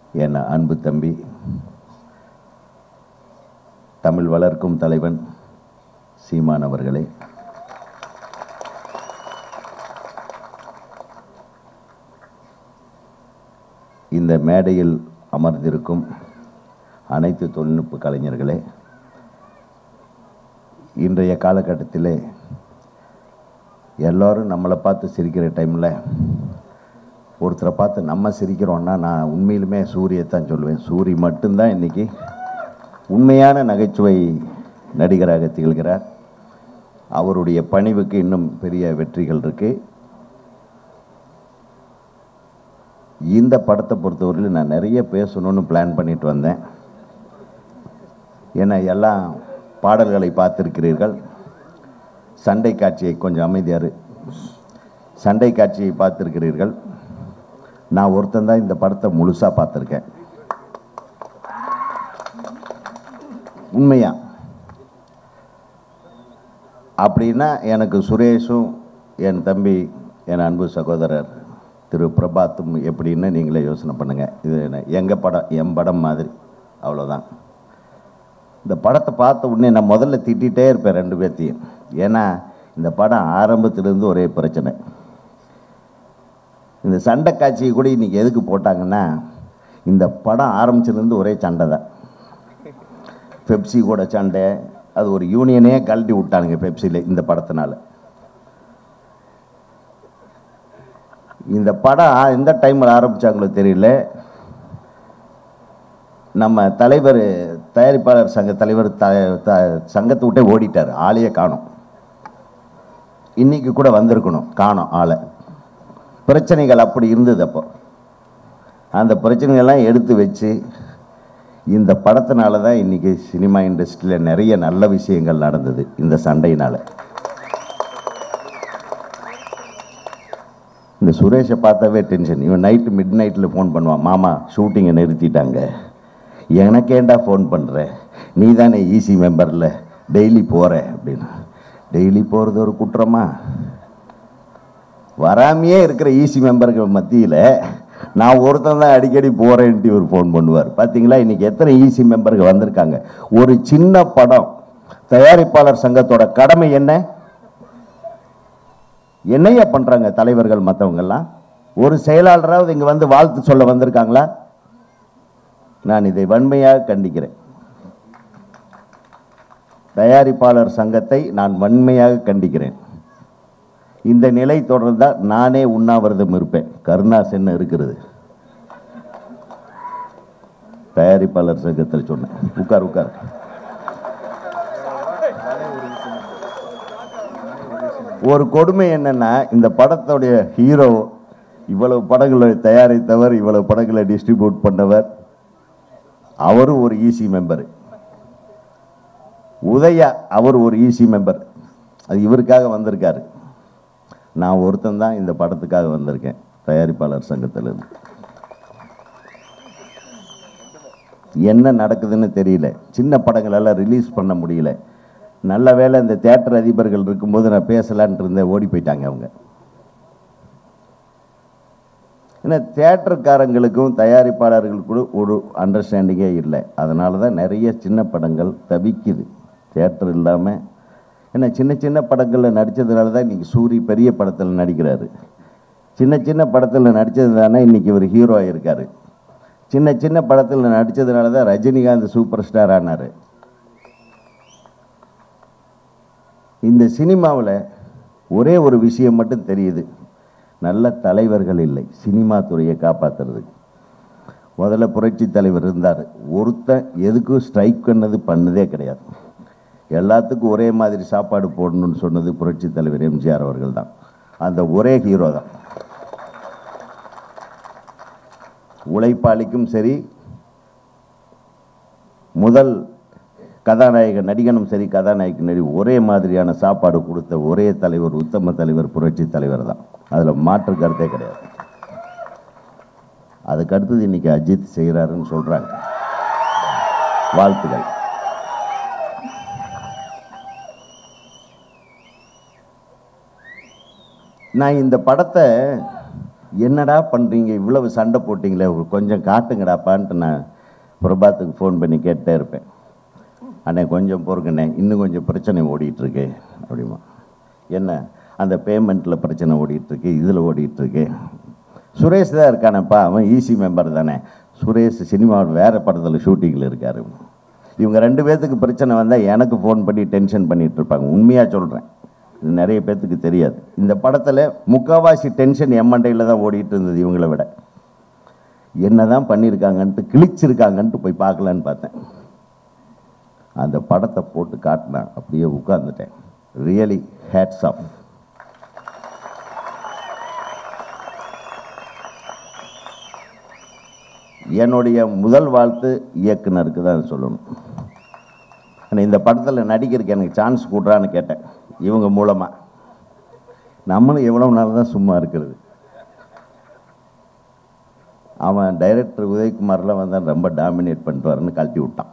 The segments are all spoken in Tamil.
என் அன்பு தம்பி தமிழ் வளர்க்கும் தலைவன் சீமான் அவர்களே இந்த மேடையில் அமர்ந்திருக்கும் அனைத்து தொழில்நுட்ப கலைஞர்களே இன்றைய காலகட்டத்திலே எல்லாரும் நம்மளை பார்த்து சிரிக்கிற டைமில் ஒருத்தரை பார்த்து நம்ம சிரிக்கிறோன்னா நான் உண்மையிலுமே சூரியத்தான் சொல்லுவேன் சூரி மட்டும்தான் இன்னைக்கு உண்மையான நகைச்சுவை நடிகராக திகழ்கிறார் அவருடைய பணிவுக்கு இன்னும் பெரிய வெற்றிகள் இருக்கு இந்த படத்தை பொறுத்தவரையில் நான் நிறைய பேசணும்னு பிளான் பண்ணிட்டு வந்தேன் ஏன்னா எல்லாம் பாடல்களை பார்த்திருக்கிறீர்கள் சண்டை காட்சியை கொஞ்சம் அமைதியாரு சண்டை காட்சியை பார்த்திருக்கிறீர்கள் நான் ஒருத்தன் தான் இந்த படத்தை முழுசா பார்த்துருக்கேன் உண்மையா அப்படின்னா எனக்கு சுரேஷும் என் தம்பி என் அன்பு சகோதரர் திரு பிரபாத்தும் எப்படின்னு நீங்களே யோசனை பண்ணுங்க இது என்ன எங்கள் படம் என் படம் மாதிரி அவ்வளோதான் இந்த படத்தை பார்த்த உடனே நான் முதல்ல திட்டிகிட்டே இருப்பேன் ரெண்டு பேர்த்தையும் ஏன்னா இந்த படம் ஆரம்பத்திலேருந்து ஒரே பிரச்சனை இந்த சண்டை காட்சியை கூட இன்னைக்கு எதுக்கு போட்டாங்கன்னா இந்த படம் ஆரம்பிச்சிலேருந்து ஒரே சண்டை தான் பெப்சி கூட சண்டை அது ஒரு யூனியனே கழட்டி விட்டானுங்க பெப்சியில் இந்த படத்தினால இந்த படம் எந்த டைமில் ஆரம்பிச்சாங்களோ தெரியல நம்ம தலைவர் தயாரிப்பாளர் சங்க தலைவர் த த- சங்கத்தை விட்டே ஓடிட்டார் ஆளையே காணோம் இன்னைக்கு கூட வந்திருக்கணும் காணோம் ஆளை பிரச்சனைகள் அப்படி இருந்தது அப்போ அந்த பிரச்சனைகள்லாம் எடுத்து வச்சு இந்த படத்தினால தான் இன்னைக்கு சினிமா இண்டஸ்ட்ரியில் நிறைய நல்ல விஷயங்கள் நடந்தது இந்த சண்டையினால இந்த சுரேஷை பார்த்தாவே டென்ஷன் இவன் நைட்டு மிட் நைட்டில் ஃபோன் பண்ணுவான் மாமா ஷூட்டிங்கை நிறுத்திட்டாங்க எனக்கேண்டா ஃபோன் பண்ணுற நீ தானே ஈசி மெம்பரில் டெய்லி போகிற அப்படின்னு டெய்லி போகிறது ஒரு குற்றமா வராமையே இருக்கிற ஈசி மெம்பர்கள் மத்தியில் நான் ஒருத்தன் தான் அடிக்கடி போகிறேன்ட்டு இவர் ஃபோன் பண்ணுவார் பார்த்தீங்களா இன்னைக்கு எத்தனை ஈசி மெம்பர்கள் வந்திருக்காங்க ஒரு சின்ன படம் தயாரிப்பாளர் சங்கத்தோட கடமை என்ன என்னையா பண்றாங்க தலைவர்கள் மற்றவங்கெல்லாம் ஒரு செயலாளராவது இங்க வந்து வாழ்த்து சொல்ல வந்திருக்காங்களா நான் இதை வன்மையாக கண்டிக்கிறேன் தயாரிப்பாளர் சங்கத்தை நான் வன்மையாக கண்டிக்கிறேன் இந்த நிலை தொடர்ந்தால் நானே உண்ணாவிரதம் இருப்பேன் கருணாஸ் என்ன இருக்கிறது தயாரிப்பாளர் சங்கத்தில் சொன்னேன் உட்கார் உட்கார் ஒரு கொடுமை என்னன்னா இந்த படத்துடைய ஹீரோ இவ்வளவு படங்களை தயாரித்தவர் இவ்வளவு படங்களை டிஸ்ட்ரிபியூட் பண்ணவர் அவரும் ஒரு ஈசி மெம்பர் உதயா அவர் ஒரு ஈசி மெம்பர் அது இவருக்காக வந்திருக்காரு நான் ஒருத்தன் தான் இந்த படத்துக்காக வந்திருக்கேன் தயாரிப்பாளர் சங்கத்திலிருந்து என்ன நடக்குதுன்னு தெரியல சின்ன படங்கள் எல்லாம் ரிலீஸ் பண்ண முடியல நல்ல வேளை இந்த தேட்டர் அதிபர்கள் இருக்கும்போது நான் பேசலான்ட்டு இருந்தேன் ஓடி போயிட்டாங்க அவங்க ஏன்னா தேட்டருக்காரங்களுக்கும் தயாரிப்பாளர்களுக்கும் ஒரு அண்டர்ஸ்டாண்டிங்கே இல்லை அதனால தான் நிறைய சின்ன படங்கள் தவிக்குது தேட்டர் இல்லாமல் ஏன்னா சின்ன சின்ன படங்களில் நடித்ததுனால தான் இன்றைக்கி சூரி பெரிய படத்தில் நடிக்கிறாரு சின்ன சின்ன படத்தில் நடித்தது தானே இன்றைக்கி ஒரு ஹீரோ ஆகியிருக்காரு சின்ன சின்ன படத்தில் நடித்ததுனால தான் ரஜினிகாந்த் சூப்பர் ஸ்டார் ஆனார் இந்த சினிமாவில் ஒரே ஒரு விஷயம் மட்டும் தெரியுது நல்ல தலைவர்கள் இல்லை சினிமா துறையை காப்பாற்றுறதுக்கு முதல்ல புரட்சி தலைவர் இருந்தார் ஒருத்தன் எதுக்கும் ஸ்ட்ரைக் பண்ணது பண்ணதே கிடையாது எல்லாத்துக்கும் ஒரே மாதிரி சாப்பாடு போடணும்னு சொன்னது புரட்சி தலைவர் எம்ஜிஆர் அவர்கள் தான் அந்த ஒரே ஹீரோ தான் உழைப்பாளிக்கும் சரி முதல் கதாநாயகன் நடிகனும் சரி கதாநாயகன் நடி ஒரே மாதிரியான சாப்பாடு கொடுத்த ஒரே தலைவர் உத்தம தலைவர் புரட்சி தலைவர் தான் அதில் மாற்று கருத்தே கிடையாது அதுக்கு அடுத்தது இன்னைக்கு அஜித் செய்கிறாருன்னு சொல்றாங்க வாழ்த்துக்கள் நான் இந்த படத்தை என்னடா பண்ணுறீங்க இவ்வளவு சண்டை போட்டிங்களே ஒரு கொஞ்சம் காட்டுங்கடாப்பான்ட்டு நான் பிரபாத்துக்கு ஃபோன் பண்ணி கேட்டே இருப்பேன் அண்ணே கொஞ்சம் பொறுங்கண்ணே இன்னும் கொஞ்சம் பிரச்சனை ஓடிட்டு இருக்கு அப்படிமா என்ன அந்த பேமெண்ட்டில் பிரச்சனை ஓடிட்டு இருக்கு இதில் ஓடிட்டு இருக்கு சுரேஷ் தான் இருக்கானப்பா அவன் ஈசி மெம்பர் தானே சுரேஷ் சினிமாவில் வேறு படத்தில் ஷூட்டிங்கில் இருக்காரு இவங்க ரெண்டு பேர்த்துக்கு பிரச்சனை வந்தால் எனக்கு ஃபோன் பண்ணி டென்ஷன் பண்ணிட்டு இருப்பாங்க உண்மையாக சொல்கிறேன் இது நிறைய பேர்த்துக்கு தெரியாது இந்த படத்தில் முக்காவாசி டென்ஷன் எம்என்டையில் தான் ஓடிட்டு இருந்தது இவங்களை விட என்ன தான் பண்ணியிருக்காங்கன்ட்டு கிழிச்சிருக்காங்கன்ட்டு போய் பார்க்கலான்னு பார்த்தேன் அந்த படத்தை போட்டு காட்டினேன் அப்படியே உட்கார்ந்துட்டேன் ரியலி ஹேட்ஸ் ஆஃப் என்னுடைய முதல் வாழ்த்து இயக்குனருக்கு தான் சொல்லணும் ஆனா இந்த படத்தில் நடிக்கிறதுக்கு எனக்கு சான்ஸ் கொடுறான்னு கேட்டேன் இவங்க மூலமாக நம்மளும் எவ்வளோ நாள் தான் சும்மா இருக்கிறது அவன் டைரக்டர் உதயகுமார்லாம் வந்தான் ரொம்ப டாமினேட் பண்ணிட்டு வரேன்னு கழட்டி விட்டான்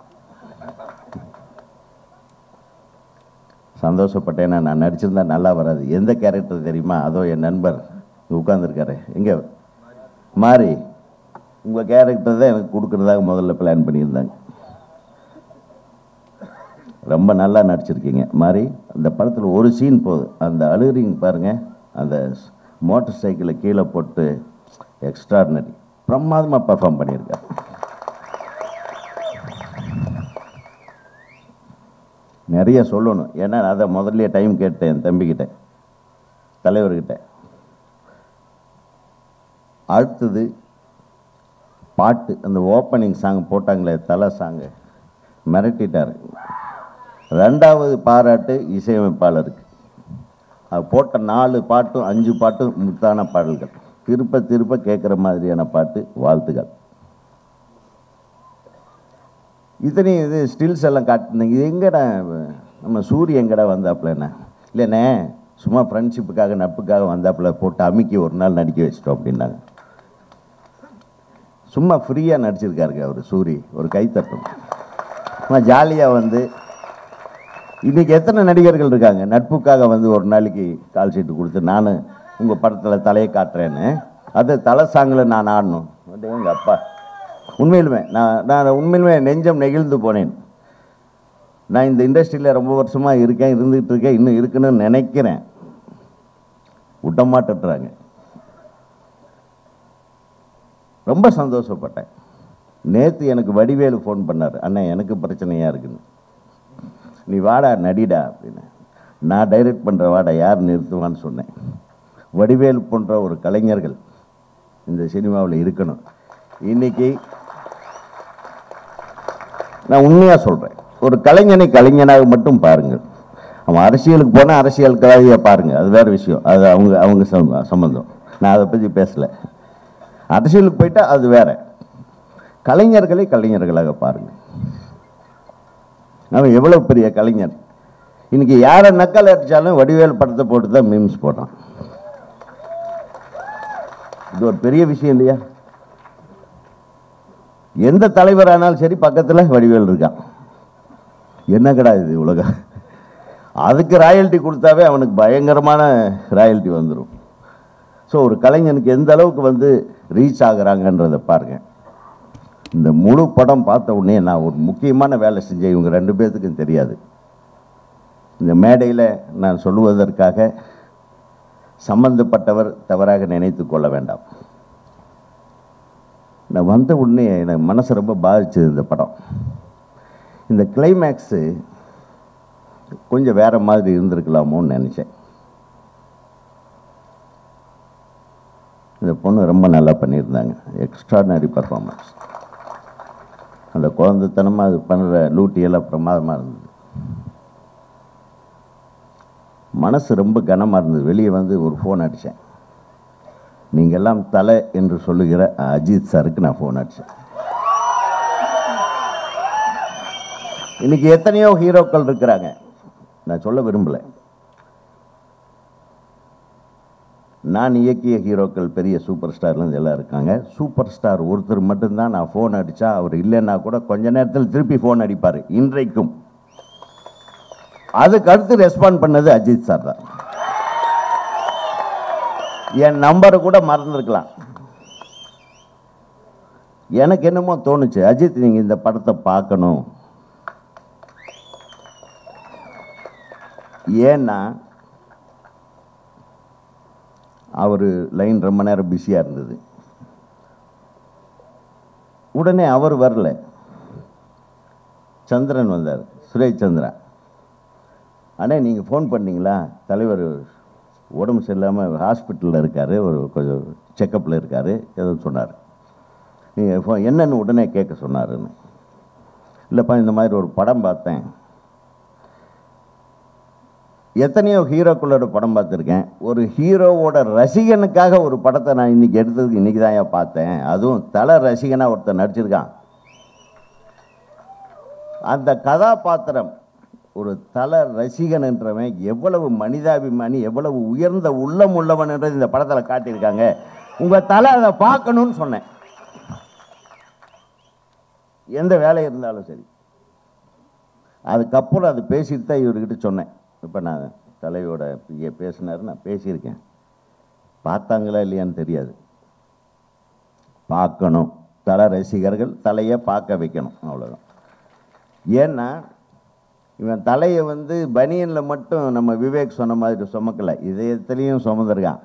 சந்தோஷப்பட்டேன் நான் நடிச்சிருந்தா நல்லா வராது எந்த கேரக்டர் தெரியுமா அதோ என் நண்பர் உட்காந்துருக்காரு எங்கே மாறி உங்கள் கேரக்டர் தான் எனக்கு கொடுக்குறதாக முதல்ல பிளான் பண்ணியிருந்தாங்க ரொம்ப நல்லா நடிச்சிருக்கீங்க மாதிரி அந்த படத்தில் ஒரு சீன் போதும் அந்த அழுகுறீங்க பாருங்க அந்த மோட்டார் சைக்கிளை கீழே போட்டு எக்ஸ்ட்ராடினரி பிரமாதமாக பெர்ஃபார்ம் பண்ணியிருக்காரு நிறைய சொல்லணும் ஏன்னா அதை முதல்ல டைம் கேட்டேன் என் தம்பிக்கிட்ட தலைவர்கிட்ட அடுத்தது பாட்டு அந்த ஓப்பனிங் சாங் போட்டாங்களே தலை சாங்கு மிரட்டிட்டார் ரெண்டாவது பாராட்டு இசையமைப்பாளருக்கு அது போட்ட நாலு பாட்டும் அஞ்சு பாட்டும் முத்தான பாடல்கள் திருப்ப திருப்ப கேட்குற மாதிரியான பாட்டு வாழ்த்துக்கள் இத்தனையும் இது ஸ்டில்ஸ் எல்லாம் காட்டினீங்க இது எங்கடா நம்ம சூரிய எங்கடா வந்தாப்புலண்ணே இல்லைண்ணே சும்மா ஃப்ரெண்ட்ஷிப்புக்காக நட்புக்காக வந்தாப்புல போட்டு அமுக்கி ஒரு நாள் நடிக்க வச்சிட்டோம் அப்படின்னாங்க சும்மா ஃப்ரீயாக நடிச்சிருக்காருங்க அவர் சூரி ஒரு கைத்தட்டும் சும்மா ஜாலியாக வந்து இன்னைக்கு எத்தனை நடிகர்கள் இருக்காங்க நட்புக்காக வந்து ஒரு நாளைக்கு கால் ஷீட்டு கொடுத்து நான் உங்கள் படத்தில் தலையை காட்டுறேன்னு அது தலை சாங்கில் நான் ஆடணும் எங்கள் அப்பா உண்மையிலுமே நான் நான் உண்மையிலுமே நெஞ்சம் நெகிழ்ந்து போனேன் நான் இந்த இண்டஸ்ட்ரியில் ரொம்ப வருஷமாக இருக்கேன் இருந்துகிட்டு இருக்கேன் இன்னும் இருக்குன்னு நினைக்கிறேன் விட்ட மாட்டுறாங்க ரொம்ப சந்தோஷப்பட்டேன் நேற்று எனக்கு வடிவேலு ஃபோன் பண்ணார் அண்ணன் எனக்கு பிரச்சனையாக இருக்குன்னு நீ வாடா நடிடா அப்படின்னு நான் டைரக்ட் பண்ணுற வாடா யார் நிறுத்துவான்னு சொன்னேன் வடிவேலு போன்ற ஒரு கலைஞர்கள் இந்த சினிமாவில் இருக்கணும் இன்னைக்கு நான் உண்மையாக சொல்கிறேன் ஒரு கலைஞனை கலைஞனாக மட்டும் பாருங்கள் அவன் அரசியலுக்கு போனால் அரசியலுக்காக பாருங்கள் அது வேறு விஷயம் அது அவங்க அவங்க சம்ம- சம்மந்தம் நான் அதை பற்றி பேசலை அரசியலுக்கு போயிட்டா அது வேற கலைஞர்களை கலைஞர்களாக பாருங்கள் அவன் எவ்வளோ பெரிய கலைஞர் இன்னைக்கு யாரை நக்கல் அடித்தாலும் வடிவேல் படத்தை போட்டு தான் மீம்ஸ் போடுறான் இது ஒரு பெரிய விஷயம் இல்லையா எந்த தலைவரானாலும் சரி பக்கத்தில் வடிவேல் இருக்கான் என்ன கடா இது உலகம் அதுக்கு ராயல்ட்டி கொடுத்தாவே அவனுக்கு பயங்கரமான ராயல்ட்டி வந்துடும் ஸோ ஒரு கலைஞனுக்கு எந்த அளவுக்கு வந்து ரீச் ஆகுறாங்கன்றதை பாருங்க இந்த முழு படம் பார்த்த உடனே நான் ஒரு முக்கியமான வேலை செஞ்சேன் இவங்க ரெண்டு பேர்த்துக்கும் தெரியாது இந்த மேடையில் நான் சொல்லுவதற்காக சம்பந்தப்பட்டவர் தவறாக நினைத்து கொள்ள வேண்டாம் நான் வந்த உடனே எனக்கு மனசு ரொம்ப பாதிச்சது இந்த படம் இந்த கிளைமேக்ஸு கொஞ்சம் வேற மாதிரி இருந்திருக்கலாமோன்னு நினச்சேன் இந்த பொண்ணு ரொம்ப நல்லா பண்ணியிருந்தாங்க எக்ஸ்ட்ராடினரி பர்ஃபார்மன்ஸ் அந்த குழந்தைத்தனமாக அது பண்ணுற லூட்டியெல்லாம் பிரமாதமாக இருந்தது மனசு ரொம்ப கனமாக இருந்தது வெளியே வந்து ஒரு ஃபோன் அடித்தேன் நீங்கள் எல்லாம் தலை என்று சொல்லுகிற அஜித் சாருக்கு நான் ஃபோன் அடித்தேன் இன்னைக்கு எத்தனையோ ஹீரோக்கள் இருக்கிறாங்க நான் சொல்ல விரும்பல நான் இயக்கிய ஹீரோக்கள் பெரிய சூப்பர் ஸ்டார்லேருந்து எல்லாம் இருக்காங்க சூப்பர் ஸ்டார் ஒருத்தர் மட்டும்தான் நான் ஃபோன் அடித்தா அவர் இல்லைன்னா கூட கொஞ்ச நேரத்தில் திருப்பி ஃபோன் அடிப்பார் இன்றைக்கும் அதுக்கு அடுத்து ரெஸ்பாண்ட் பண்ணது அஜித் சார் தான் என் நம்பரை கூட மறந்துருக்கலாம் எனக்கு என்னமோ தோணுச்சு அஜித் நீங்க இந்த படத்தை பார்க்கணும் ஏன்னா அவர் லைன் ரொம்ப நேரம் பிஸியாக இருந்தது உடனே அவர் வரல சந்திரன் வந்தார் சுரேஷ் சந்திரா அண்ணே நீங்கள் ஃபோன் பண்ணீங்களா தலைவர் உடம்பு சரியில்லாமல் ஹாஸ்பிட்டலில் இருக்கார் ஒரு கொஞ்சம் செக்கப்பில் இருக்கார் ஏதோ சொன்னார் நீங்கள் ஃபோ என்னன்னு உடனே கேட்க சொன்னாருன்னு இல்லைப்பா இந்த மாதிரி ஒரு படம் பார்த்தேன் எத்தனையோ ஹீரோக்களோட படம் பார்த்துருக்கேன் ஒரு ஹீரோவோட ரசிகனுக்காக ஒரு படத்தை நான் இன்னைக்கு எடுத்ததுக்கு இன்னைக்கு தான் ஏன் பார்த்தேன் அதுவும் தல ரசிகனாக ஒருத்தன் நடிச்சிருக்கான் அந்த கதாபாத்திரம் ஒரு தல ரசிகன் என்றவன் எவ்வளவு மனிதாபிமானி எவ்வளவு உயர்ந்த உள்ளம் உள்ளவன் என்றது இந்த படத்தில் காட்டியிருக்காங்க உங்கள் தலை அதை பார்க்கணும்னு சொன்னேன் எந்த வேலை இருந்தாலும் சரி அதுக்கப்புறம் அது பேசிட்டு தான் இவர்கிட்ட சொன்னேன் இப்போ நான் தலையோட இங்கே பேசினாரு நான் பேசியிருக்கேன் பார்த்தாங்களா இல்லையான்னு தெரியாது பார்க்கணும் தலை ரசிகர்கள் தலையை பார்க்க வைக்கணும் அவ்வளோதான் ஏன்னா இவன் தலையை வந்து பனியனில் மட்டும் நம்ம விவேக் சொன்ன மாதிரி சுமக்கலை இதயத்துலேயும் சுமந்திருக்கான்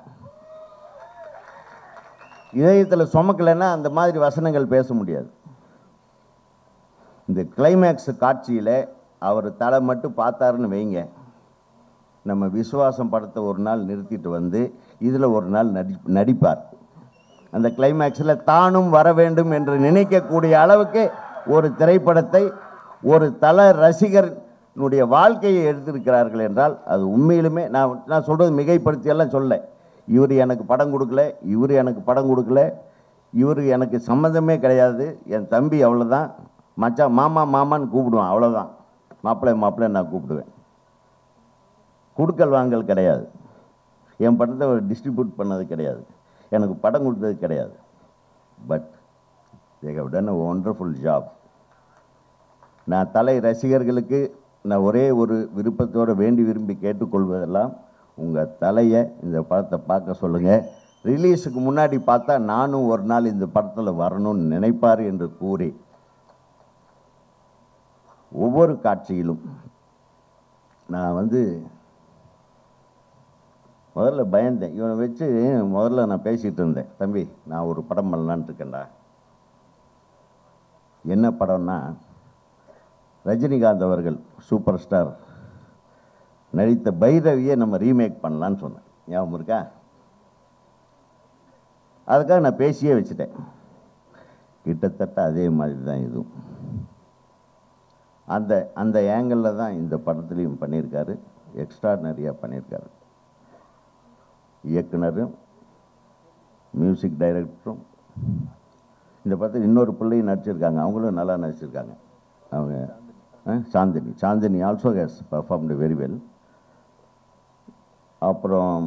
இதயத்தில் சுமக்கலைன்னா அந்த மாதிரி வசனங்கள் பேச முடியாது இந்த கிளைமேக்ஸ் காட்சியில் அவர் தலை மட்டும் பார்த்தாருன்னு வைங்க நம்ம விசுவாசம் படத்தை ஒரு நாள் நிறுத்திட்டு வந்து இதில் ஒரு நாள் நடி நடிப்பார் அந்த கிளைமேக்ஸில் தானும் வர வேண்டும் என்று நினைக்கக்கூடிய அளவுக்கு ஒரு திரைப்படத்தை ஒரு தல ரசிகர்னுடைய வாழ்க்கையை எடுத்திருக்கிறார்கள் என்றால் அது உண்மையிலுமே நான் நான் சொல்கிறது மிகைப்படுத்தி எல்லாம் சொல்ல இவர் எனக்கு படம் கொடுக்கல இவர் எனக்கு படம் கொடுக்கல இவர் எனக்கு சம்மந்தமே கிடையாது என் தம்பி அவ்வளோதான் மச்சான் மாமா மாமான்னு கூப்பிடுவான் அவ்வளோதான் மாப்பிள்ளை மாப்பிள்ளை நான் கூப்பிடுவேன் கொடுக்கல் வாங்கல் கிடையாது என் படத்தை டிஸ்ட்ரிபியூட் பண்ணது கிடையாது எனக்கு படம் கொடுத்தது கிடையாது but they have done a wonderful job நான் தலை ரசிகர்களுக்கு நான் ஒரே ஒரு விருப்பத்தோடு வேண்டி விரும்பி கேட்டுக்கொள்வதெல்லாம் உங்கள் தலையை இந்த படத்தை பார்க்க சொல்லுங்கள் ரிலீஸுக்கு முன்னாடி பார்த்தா நானும் ஒரு நாள் இந்த படத்தில் வரணும்னு நினைப்பார் என்று கூறி ஒவ்வொரு காட்சியிலும் நான் வந்து முதல்ல பயந்தேன் இவனை வச்சு முதல்ல நான் பேசிகிட்டு இருந்தேன் தம்பி நான் ஒரு படம் பண்ணலான்ட்டு இருக்கேன்டா என்ன படம்னா ரஜினிகாந்த் அவர்கள் சூப்பர் ஸ்டார் நடித்த பைரவியை நம்ம ரீமேக் பண்ணலான்னு சொன்னேன் ஞாபகம் இருக்கா அதுக்காக நான் பேசியே வச்சுட்டேன் கிட்டத்தட்ட அதே மாதிரி தான் இதுவும் அந்த அந்த ஏங்கிளில் தான் இந்த படத்துலையும் பண்ணியிருக்காரு எக்ஸ்ட்ராடனரியாக பண்ணியிருக்காரு இயக்குனரும் மியூசிக் டைரக்டரும் இந்த படத்தில் இன்னொரு பிள்ளையும் நடிச்சிருக்காங்க அவங்களும் நல்லா நடிச்சிருக்காங்க அவங்க ஆ, Chandini Chandini also has performed very well அப்புறம்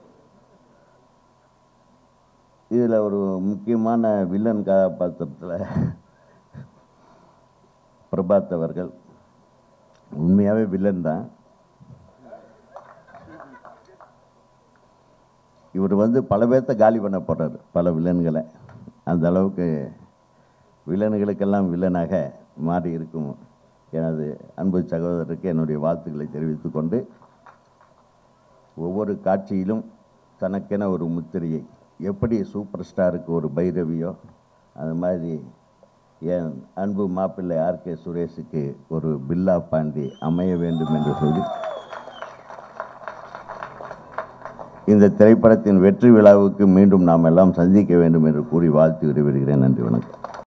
இதில் ஒரு முக்கியமான வில்லன் கதாபாத்திரத்தில் பிரபாத் அவர்கள் உண்மையாகவே வில்லன் தான் இவர் வந்து பல பேர்த்த காலி பண்ண போறாரு பல வில்லன்களை அந்த அளவுக்கு வில்லன்களுக்கெல்லாம் வில்லனாக மாறி இருக்கும் எனது அன்பு சகோதரருக்கு என்னுடைய வாழ்த்துக்களை தெரிவித்துக் கொண்டு ஒவ்வொரு காட்சியிலும் தனக்கென ஒரு முத்திரையை எப்படி சூப்பர் ஸ்டாருக்கு ஒரு பைரவியோ அது மாதிரி என் அன்பு மாப்பிள்ளை ஆர்கே சுரேஷுக்கு ஒரு பில்லா பாண்டி அமைய வேண்டும் என்று சொல்லி இந்த திரைப்படத்தின் வெற்றி விழாவுக்கு மீண்டும் நாம் எல்லாம் சந்திக்க வேண்டும் என்று கூறி வாழ்த்து விடைபெறுகிறேன் நன்றி வணக்கம்